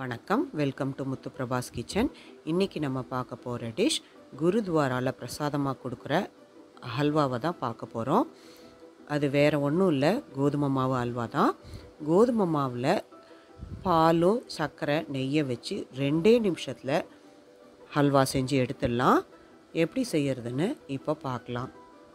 வணக்கம் welcome to Muthu Prabhas kitchen இன்றைக்கி நம்ம பார்க்க போகிற டிஷ் குருத்வாராவில் பிரசாதமாக கொடுக்குற ஹல்வாவை தான் பார்க்க போகிறோம் அது வேறு ஒன்றும் இல்லை கோதுமை மாவு அல்வா தான் கோதுமை மாவில் பாலும் சர்க்கரை நெய்யை வச்சு ரெண்டே நிமிஷத்தில் ஹல்வா செஞ்சு எடுத்துடலாம் எப்படி செய்யறதுன்னு இப்போ பார்க்கலாம்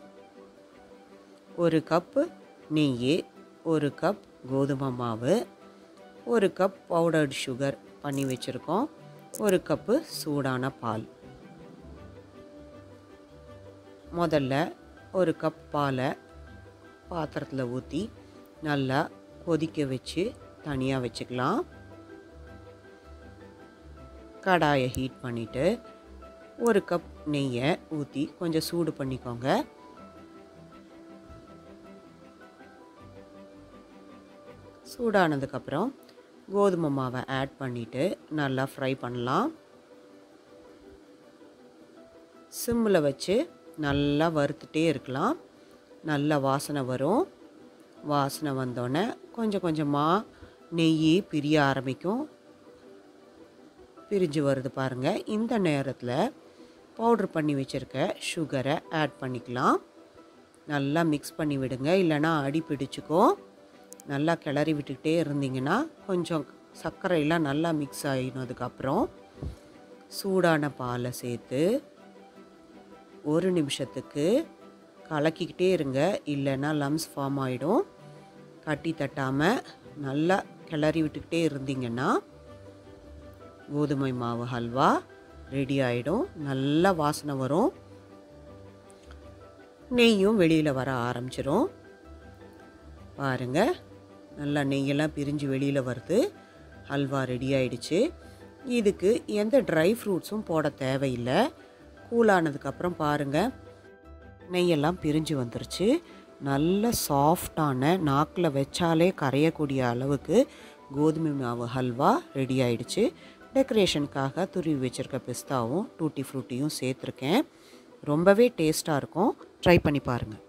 ஒரு கப்பு நெய் ஒரு கப் கோதுமை மாவு ஒரு கப் பவுடர்டு சுகர் பண்ணி வச்சுருக்கோம் ஒரு கப்பு சூடான பால் முதல்ல ஒரு கப் பாலை பாத்திரத்தில் ஊற்றி நல்லா கொதிக்க வச்சு தனியாக வச்சுக்கலாம் கடாயை ஹீட் பண்ணிவிட்டு ஒரு கப் நெய்யை ஊற்றி கொஞ்சம் சூடு பண்ணிக்கோங்க சூடானதுக்கப்புறம் கோதுமை மாவை ஆட் பண்ணிவிட்டு நல்லா ஃப்ரை பண்ணலாம் சிம்மில் வச்சு நல்லா வறுத்துட்டே இருக்கலாம் நல்ல வாசனை வரும் வாசனை வந்தோடனே கொஞ்சம் கொஞ்சமாக நெய் பிரிய ஆரம்பிக்கும் பிரிஞ்சு வருது பாருங்கள் இந்த நேரத்தில் பவுட்ரு பண்ணி வச்சுருக்க சுகரை ஆட் பண்ணிக்கலாம் நல்லா மிக்ஸ் பண்ணி விடுங்க இல்லைனா அடி பிடிச்சிக்கும் நல்லா கிளறி விட்டுக்கிட்டே இருந்தீங்கன்னா கொஞ்சம் சர்க்கரையெல்லாம் நல்லா மிக்ஸ் ஆகினதுக்கப்புறம் சூடான பாலை சேர்த்து ஒரு நிமிஷத்துக்கு கலக்கிக்கிட்டே இருங்க இல்லைன்னா லம்ஸ் ஃபார்ம் ஆகிடும் கட்டி தட்டாமல் நல்லா கிளறி விட்டுக்கிட்டே இருந்தீங்கன்னா கோதுமை மாவு ஹல்வா ரெடி ஆகிடும் நல்ல வாசனை வரும் நெய்யும் வெளியில் வர ஆரம்பிச்சிரும் பாருங்கள் நல்லா நெய்யெல்லாம் பிரிஞ்சு வெளியில் வருது ஹல்வா ரெடி ஆயிடுச்சு இதுக்கு எந்த ட்ரை ஃப்ரூட்ஸும் போட தேவையில்லை கூலானதுக்கப்புறம் பாருங்கள் நெய்யெல்லாம் பிரிஞ்சு வந்துருச்சு நல்ல சாஃப்டான நாக்கில் வச்சாலே கரையக்கூடிய அளவுக்கு கோதுமை மாவு ஹல்வா ரெடி ஆயிடுச்சு டெக்கரேஷனுக்காக துருவி வச்சுருக்க பிஸ்தாவும் டூட்டி ஃப்ரூட்டியும் சேர்த்துருக்கேன் ரொம்பவே டேஸ்ட்டாக இருக்கும் ட்ரை பண்ணி பாருங்கள்